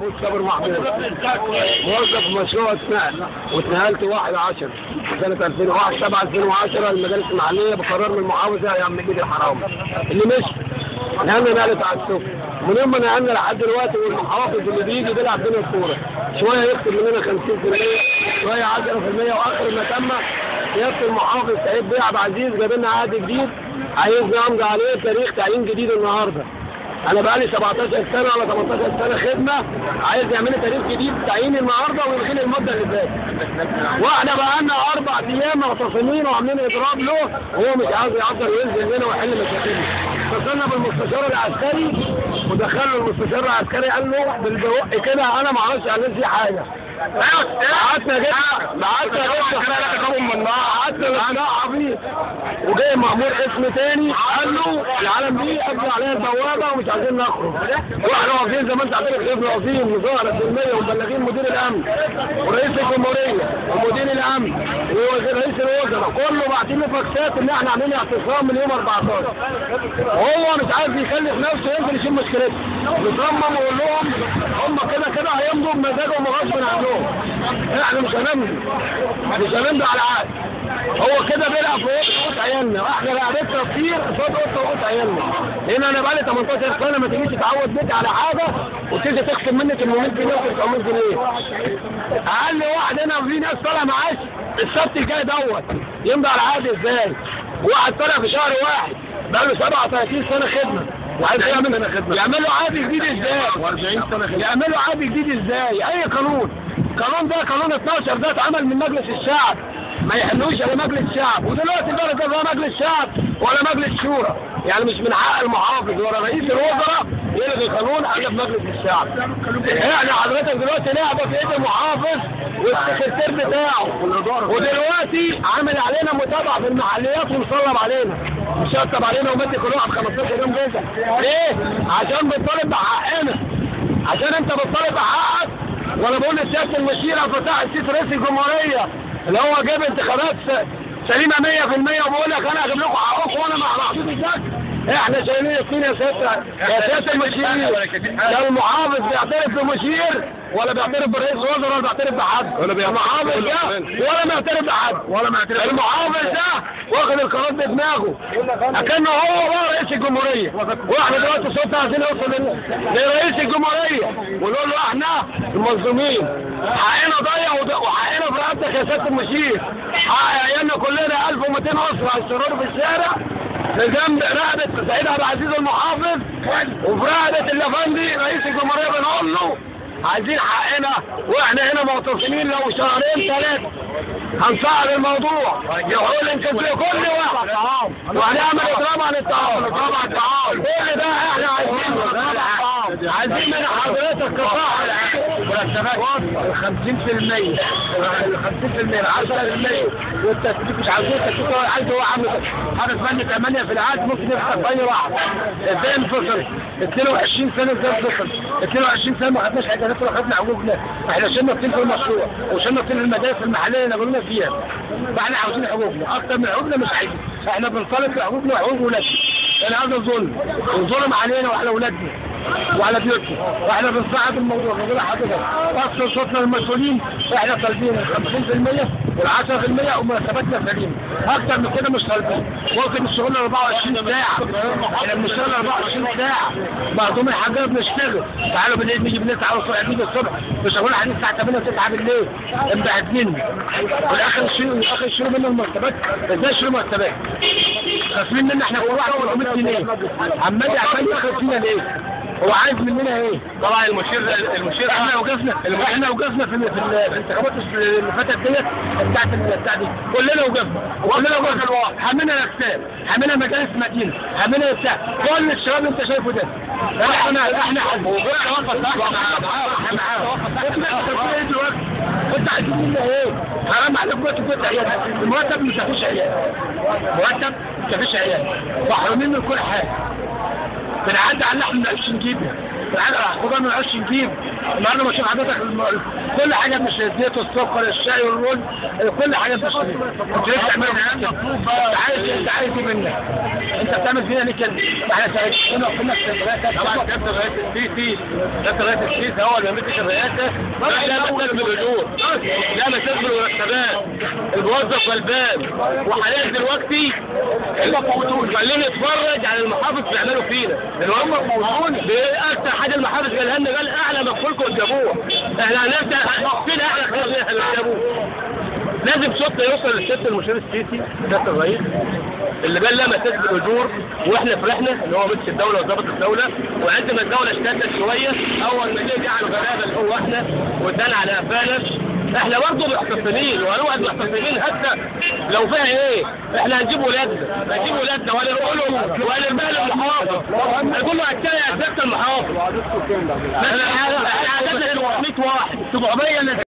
محمود صابر محمود موظف مشروع نقل واتنقلت 1 10 سنة 2001 7 2010 المدارس المحلية بقرار من المحافظ يا عم جدي الحرام اللي مشي نقلنا نقلت على السوق من يوم ما نقلنا لحد دلوقتي والمحافظ اللي بيجي بيلعب بينا الكورة شوية يكتب مننا 50% شوية 10% واخر ما تم سيادة المحافظ سعيد بيه عبد العزيز جاب لنا عقد جديد عايزني امضي عليه تاريخ تعيين جديد النهارده انا بقالي 17 سنه ولا 18 سنه خدمه عايز يعمل لي تاريخ جديد تعيين النهارده ويلغي لي المده اللي فاتت واحنا بقالنا اربع ايام معتصمين وعاملين اضراب له وهو مش عايز يقدر ينزل هنا ويحل مشاكلنا اتصلنا بالمستشار العسكري ودخلنا المستشار العسكري قال له بالبوق كده انا ما اعرفش عن الناس دي حاجه قعدنا جبنا قعدنا جبنا قعدنا جبنا عبيط وجاي مأمور اسم تاني قال له العالم دي قبل عليها البوابه ومش عايزين نخرج واحنا واقفين زي ما انت عارف احنا واقفين مظاهره سلميه ومبلغين مدير الامن ورئيس الجمهوريه ومدير الامن ورئيس الوزراء كله باعتين له فاكسات ان احنا عاملين اعتصام من يوم 14 وهو مش عايز يكلف نفسه ينزل يشيل مشكلته مصمم ويقول لهم هم كده كده هيمضوا بمزاجهم وغصب عنهم احنا مش هنمضي مش هنمضي على عقد هو كده بيلعب في قوت عيالنا واحنا لعبتنا كتير قصاد قوت قوت عيالنا هنا انا بقالي 18 سنه ما تجيش تعود بيتي على حاجه وتيجي تخصم مني 800 جنيه و 900 جنيه اقل واحد هنا في ناس طالع معاش السبت الجاي دوت يمضي على عقد ازاي واحد طالع في شهر واحد بقاله 37 سنه خدمه وعايز يعمل يعملوا عقد جديد ازاي و40 سنه خدمه يعملوا عقد جديد ازاي اي قانون القانون ده قانون 12 ده اتعمل من مجلس الشعب ما يحلوش الا مجلس الشعب ودلوقتي بقى لا لا مجلس الشعب ولا مجلس شورى يعني مش من حق المحافظ ولا رئيس الوزراء يلغي قانون الا في مجلس الشعب احنا حضرتك دلوقتي لعبه في ايد المحافظ والسكرتير بتاعه ودلوقتي عامل علينا متابعه في المحليات ومصلب علينا مشطب علينا ومدي كل واحد 15 يوم جزء ليه؟ عشان بنطالب بحقنا عشان انت بتطالب بحقك وانا بقول لسياده المشير عبد الفتاح السيسي رئيس الجمهوريه اللي هو جاب انتخابات س- سليمه 100% وبقول لك انا هجيب لكم حقكم وانا مع محدود الذات احنا شايلين اثنين يا سياده يا سياده المشير لا المحافظ بيعترف بمشير ولا بيعترف برئيس وزراء ولا بيعترف بحد ولا بيعترف المحافظ بكل ده الأحوال. ولا بيعترف بحد ولا معترف المحافظ ده واخد القرار بدماغه اكنه هو بقى رئيس الجمهوريه واحنا دلوقتي صوتنا عايزين نوصل لل- لرئيس الجمهوريه ونقول له احنا المظلومين حقنا ضيع وض- وحقنا في رقبتك يا سياده المشير حق عيالنا كلنا 1200 اسره هيشتغلوا في الشارع لجنب رقبه سعيد عبد العزيز المحافظ وفي رقبه الافندي رئيس الجمهوريه بنقول له عايزين حقنا واحنا هنا معتصمين لو شهرين ثلاثه هنصعد الموضوع يقول انت في كل واحد وهنعمل اضراب عن الطعام اضراب عن الطعام كل ده احنا عايزينه عايزين من حضرتك كفاءة مرتبات 50% ال 50% ال 10% والتثبيت مش عايزين التثبيت هو عايز هو عامل حاجه اسمها 8 في العقد ممكن يفتح في اي واحد ازاي انفصل 22 سنه ازاي انفصل 22 سنه ما خدناش حاجه ولا خدنا حقوقنا احنا شلنا طين في المشروع وشلنا طين في المدارس المحليه اللي قلنا فيها فاحنا عاوزين حقوقنا اكتر من حقوقنا مش عايزين احنا بنطالب بحقوقنا وحقوق ولادنا لان هذا ظلم وظلم علينا وعلى اولادنا وعلى بيوتنا واحنا بنصعد الموضوع بنقول لحضرتك اصل صوتنا المسؤولين احنا طالبين ال 50% وال 10% ومرتباتنا سليمه اكتر من كده مش طالبين ممكن الشغل 24 ساعه احنا بنشتغل 24 ساعه بعضهم الحاجات بنشتغل تعالوا بالليل نيجي بنسعى والصبح نيجي الصبح بشغل لحد الساعه 8 9 بالليل مبهدلين والاخر يشيلوا الاخر يشيلوا منا المرتبات ازاي يشيلوا مرتبات خاسرين منا احنا كل واحد 400 جنيه عمال عشان ياخد فينا ليه؟ هو عايز مننا ايه؟ طبعا المشير المشير احنا وقفنا احنا وقفنا في, في, ال- في الانتخابات اللي فاتت ديت بتاعت ال- بتاع دي كلنا وقفنا كلنا وقفنا حمينا الاقسام حمينا مجالس مدينه حمينا بتاع كل الشباب اللي انت شايفه ده احنا احنا انت عايزين منا ايه؟ حرام عليك جوه جوه عيال المرتب مش هفيش عيال مرتب مش هفيش عيال محرومين من كل حاجه بنعدي على اللحم ما نعرفش نجيبها خضار ما نعرفش نجيب النهارده بشوف حضرتك الم- كل حاجه مش الزيت والسكر الشاي والرز كل حاجه مش انت ليه بتعملها معانا انت عايز انت عايز ايه منا انت بتعمل فينا ليه كده احنا كنا كنا طبعا كابتن رئيس السيسي كابتن رئيس السيسي هو اللي مسك الرئاسه لا مسك بالاجور لا مسك بالمرتبات الموظف غلبان وحاليا دلوقتي خلينا نتفرج على المحافظ بيعملوا فينا الموظف موجود اكتر حاجه المحافظ قالها لنا قال اعلى مدخولكم جابوه احنا هنبدا فين احلى خلينا جابوه لازم صوتنا يوصل للست المشير السيسي سياده الرئيس اللي قال لا مساس بالاجور واحنا فرحنا ان هو مسك الدوله وظبط الدوله وعندما الدوله اشتدت شويه اول ما جه جعل الغلابه اللي هو احنا وادانا على قفانا احنا برضه محتفلين وهنقعد محتفلين حتى لو فيها ايه احنا هنجيب ولادنا هنجيب ولادنا وهنقولهم وهنرميها للمحافظ هنقول له هتلاقي يا سياده المحافظ احنا عددنا 100 واحد 700